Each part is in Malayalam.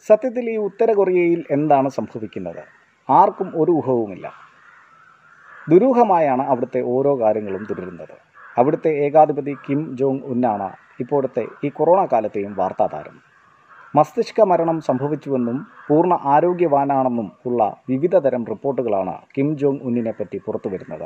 സത്യത്തിൽ ഈ ഉത്തര കൊറിയയിൽ എന്താണ് സംഭവിക്കുന്നത് ആർക്കും ഒരു ഊഹവുമില്ല ദുരൂഹമായാണ് അവിടുത്തെ ഓരോ കാര്യങ്ങളും തുടരുന്നത് അവിടുത്തെ ഏകാധിപതി കിം ജോങ് ഉന്നാണ് ഇപ്പോഴത്തെ ഈ കൊറോണ കാലത്തെയും വാർത്താ താരം മസ്തിഷ്ക മരണം സംഭവിച്ചുവെന്നും പൂർണ്ണ ആരോഗ്യവാനാണെന്നും ഉള്ള വിവിധ തരം റിപ്പോർട്ടുകളാണ് കിം ജോങ് ഉന്നിനെ പറ്റി പുറത്തുവരുന്നത്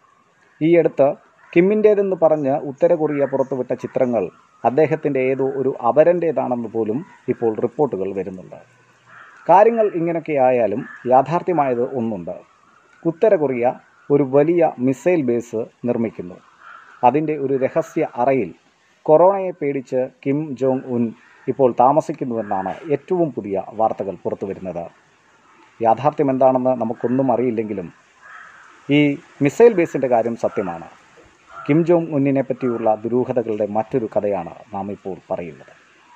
ഈ അടുത്ത് കിമ്മിൻ്റേതെന്ന് പറഞ്ഞ് ഉത്തര കൊറിയ പുറത്തുവിട്ട ചിത്രങ്ങൾ അദ്ദേഹത്തിൻ്റെ ഏതോ ഒരു അപരൻ്റേതാണെന്ന് പോലും ഇപ്പോൾ റിപ്പോർട്ടുകൾ വരുന്നുണ്ട് കാര്യങ്ങൾ ഇങ്ങനെയൊക്കെ ആയാലും യാഥാർത്ഥ്യമായത് ഒന്നുണ്ട് ഉത്തര കൊറിയ ഒരു വലിയ മിസൈൽ ബേസ് നിർമ്മിക്കുന്നു അതിൻ്റെ ഒരു രഹസ്യ അറയിൽ കൊറോണയെ പേടിച്ച് കിം ജോങ് ഉൻ ഇപ്പോൾ താമസിക്കുന്നുവെന്നാണ് ഏറ്റവും പുതിയ വാർത്തകൾ പുറത്തു വരുന്നത് യാഥാർത്ഥ്യം എന്താണെന്ന് നമുക്കൊന്നും അറിയില്ലെങ്കിലും ഈ മിസൈൽ ബേസിൻ്റെ കാര്യം സത്യമാണ് കിം ജോങ് ഉന്നിനെ പറ്റിയുള്ള ദുരൂഹതകളുടെ മറ്റൊരു കഥയാണ് നാം ഇപ്പോൾ പറയുന്നത്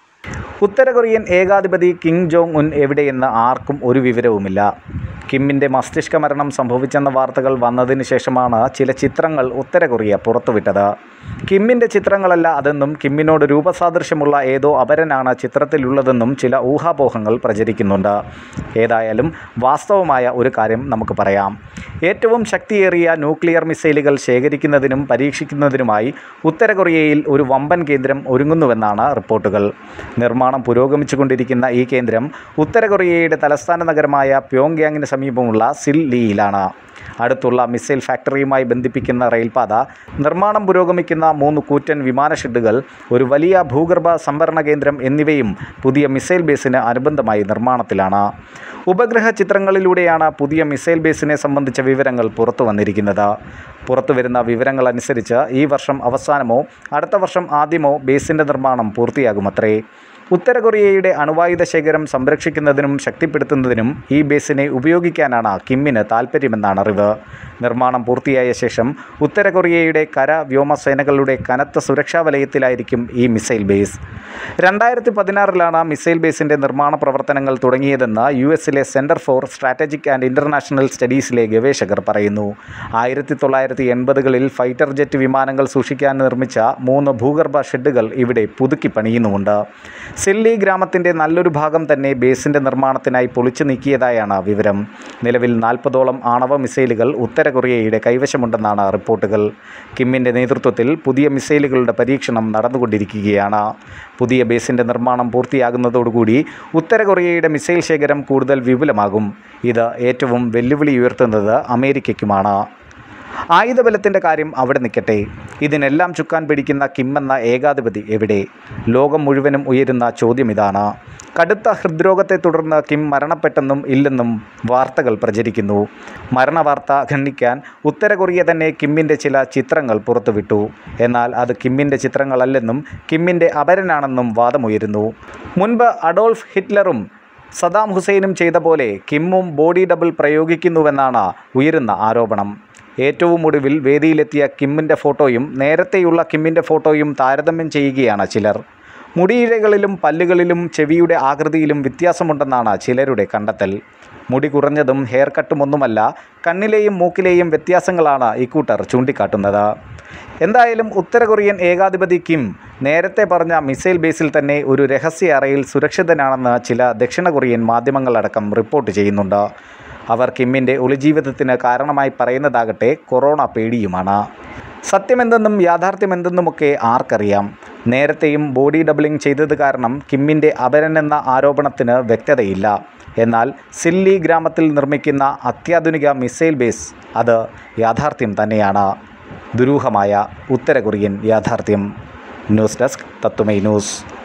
ഉത്തര കൊറിയൻ ഏകാധിപതി കിം ജോങ് ഉൻ എവിടെയെന്ന് ആർക്കും ഒരു വിവരവുമില്ല കിമ്മിൻ്റെ മസ്തിഷ്ക മരണം സംഭവിച്ചെന്ന വാർത്തകൾ വന്നതിന് ശേഷമാണ് ചില ചിത്രങ്ങൾ ഉത്തര കൊറിയ പുറത്തുവിട്ടത് കിമ്മിൻ്റെ ചിത്രങ്ങളല്ല അതെന്നും കിമ്മിനോട് രൂപസാദൃശ്യമുള്ള ഏതോ അപരനാണ് ചിത്രത്തിലുള്ളതെന്നും ചില ഊഹാപോഹങ്ങൾ പ്രചരിക്കുന്നുണ്ട് ഏതായാലും വാസ്തവമായ ഒരു കാര്യം നമുക്ക് പറയാം ഏറ്റവും ശക്തിയേറിയ ന്യൂക്ലിയർ മിസൈലുകൾ ശേഖരിക്കുന്നതിനും പരീക്ഷിക്കുന്നതിനുമായി ഉത്തര കൊറിയയിൽ ഒരു വമ്പൻ കേന്ദ്രം ഒരുങ്ങുന്നുവെന്നാണ് റിപ്പോർട്ടുകൾ നിർമ്മാണം പുരോഗമിച്ചുകൊണ്ടിരിക്കുന്ന ഈ കേന്ദ്രം ഉത്തര കൊറിയയുടെ തലസ്ഥാന നഗരമായ പ്യോങ്യാങ്ങിന് സമീപമുള്ള സിൽലിയിലാണ് അടുത്തുള്ള മിസൈൽ ഫാക്ടറിയുമായി ബന്ധിപ്പിക്കുന്ന റെയിൽപാത നിർമ്മാണം പുരോഗമിക്കുന്ന മൂന്ന് കൂറ്റൻ വിമാന ഷെഡുകൾ ഒരു വലിയ ഭൂഗർഭ സംഭരണ കേന്ദ്രം എന്നിവയും പുതിയ മിസൈൽ ബേസിന് അനുബന്ധമായി നിർമ്മാണത്തിലാണ് ഉപഗ്രഹ ചിത്രങ്ങളിലൂടെയാണ് പുതിയ മിസൈൽ ബേസിനെ സംബന്ധിച്ച വിവരങ്ങൾ പുറത്തു വന്നിരിക്കുന്നത് പുറത്തു വരുന്ന വിവരങ്ങൾ അനുസരിച്ച് ഈ വർഷം അവസാനമോ അടുത്ത വർഷം ആദ്യമോ ബേസിൻ്റെ നിർമ്മാണം പൂർത്തിയാകുമത്രേ ഉത്തര കൊറിയയുടെ അണുവായുധ ശേഖരം സംരക്ഷിക്കുന്നതിനും ശക്തിപ്പെടുത്തുന്നതിനും ഈ ബേസിനെ ഉപയോഗിക്കാനാണ് കിമ്മിന് താൽപ്പര്യമെന്നാണ് അറിവ് നിർമ്മാണം പൂർത്തിയായ ശേഷം ഉത്തര കൊറിയയുടെ കര വ്യോമസേനകളുടെ കനത്ത സുരക്ഷാ വലയത്തിലായിരിക്കും ഈ മിസൈൽ ബേസ് രണ്ടായിരത്തി പതിനാറിലാണ് മിസൈൽ ബേസിൻ്റെ നിർമ്മാണ പ്രവർത്തനങ്ങൾ തുടങ്ങിയതെന്ന് യു എസിലെ centre for strategic and international സ്റ്റഡീസിലെ ഗവേഷകർ പറയുന്നു ആയിരത്തി തൊള്ളായിരത്തി എൺപതുകളിൽ ഫൈറ്റർ ജെറ്റ് വിമാനങ്ങൾ സൂക്ഷിക്കാൻ നിർമ്മിച്ച മൂന്ന് ഭൂഗർഭ ഷെഡുകൾ ഇവിടെ പുതുക്കി പണിയുന്നുമുണ്ട് സില്ലി ഗ്രാമത്തിൻ്റെ നല്ലൊരു ഭാഗം തന്നെ ബേസിൻ്റെ നിർമ്മാണത്തിനായി പൊളിച്ചു നീക്കിയതായാണ് വിവരം നിലവിൽ നാൽപ്പതോളം ആണവ മിസൈലുകൾ ഉത്തര കൊറിയയുടെ കൈവശമുണ്ടെന്നാണ് റിപ്പോർട്ടുകൾ കിമ്മിൻ്റെ നേതൃത്വത്തിൽ പുതിയ മിസൈലുകളുടെ പരീക്ഷണം നടന്നുകൊണ്ടിരിക്കുകയാണ് പുതിയ ബേസിൻ്റെ നിർമ്മാണം പൂർത്തിയാകുന്നതോടുകൂടി ഉത്തര കൊറിയയുടെ മിസൈൽ ശേഖരം കൂടുതൽ വിപുലമാകും ഇത് ഏറ്റവും വെല്ലുവിളി ഉയർത്തുന്നത് അമേരിക്കയ്ക്കുമാണ് ആയുധബലത്തിൻ്റെ കാര്യം അവിടെ നിൽക്കട്ടെ ഇതിനെല്ലാം ചുക്കാൻ പിടിക്കുന്ന കിം എന്ന ഏകാധിപതി എവിടെ ലോകം മുഴുവനും ഉയരുന്ന ചോദ്യം ഇതാണ് കടുത്ത ഹൃദ്രോഗത്തെ തുടർന്ന് കിം മരണപ്പെട്ടെന്നും ഇല്ലെന്നും വാർത്തകൾ പ്രചരിക്കുന്നു മരണവാർത്ത ഖണ്ഡിക്കാൻ ഉത്തര കൊറിയ തന്നെ കിമ്മിൻ്റെ ചില ചിത്രങ്ങൾ പുറത്തുവിട്ടു എന്നാൽ അത് കിമ്മിൻ്റെ ചിത്രങ്ങളല്ലെന്നും കിമ്മിൻ്റെ അപരനാണെന്നും വാദമുയരുന്നു മുൻപ് അഡോൾഫ് ഹിറ്റ്ലറും സദാം ഹുസൈനും ചെയ്ത പോലെ കിമ്മും ബോഡി ഡബിൾ പ്രയോഗിക്കുന്നുവെന്നാണ് ഉയരുന്ന ആരോപണം ഏറ്റവും ഒടുവിൽ വേദിയിലെത്തിയ കിമ്മിൻ്റെ ഫോട്ടോയും നേരത്തെയുള്ള കിമ്മിൻ്റെ ഫോട്ടോയും താരതമ്യം ചെയ്യുകയാണ് ചിലർ മുടിയിഴകളിലും പല്ലുകളിലും ചെവിയുടെ ആകൃതിയിലും വ്യത്യാസമുണ്ടെന്നാണ് ചിലരുടെ കണ്ടെത്തൽ മുടി കുറഞ്ഞതും ഹെയർ കട്ടുമൊന്നുമല്ല കണ്ണിലെയും മൂക്കിലെയും വ്യത്യാസങ്ങളാണ് ഇക്കൂട്ടർ ചൂണ്ടിക്കാട്ടുന്നത് എന്തായാലും ഉത്തര കൊറിയൻ ഏകാധിപതി കിം നേരത്തെ പറഞ്ഞ മിസൈൽ ബേസിൽ തന്നെ ഒരു രഹസ്യ അറയിൽ സുരക്ഷിതനാണെന്ന് ചില ദക്ഷിണ കൊറിയൻ മാധ്യമങ്ങളടക്കം റിപ്പോർട്ട് ചെയ്യുന്നുണ്ട് അവർ കിമ്മിൻ്റെ ഒളിജീവിതത്തിന് കാരണമായി പറയുന്നതാകട്ടെ കൊറോണ പേടിയുമാണ് സത്യമെന്തെന്നും യാഥാർത്ഥ്യമെന്തെന്നുമൊക്കെ ആർക്കറിയാം നേരത്തെയും ബോഡി ഡബിളിംഗ് ചെയ്തത് കാരണം കിമ്മിൻ്റെ അപരൻ എന്ന ആരോപണത്തിന് വ്യക്തതയില്ല എന്നാൽ സില്ലി ഗ്രാമത്തിൽ നിർമ്മിക്കുന്ന അത്യാധുനിക മിസൈൽ ബേസ് അത് യാഥാർത്ഥ്യം തന്നെയാണ് ദുരൂഹമായ ഉത്തര കൊറിയൻ യാഥാർത്ഥ്യം ന്യൂസ് ഡെസ്ക് തത്തുമൈ ന്യൂസ്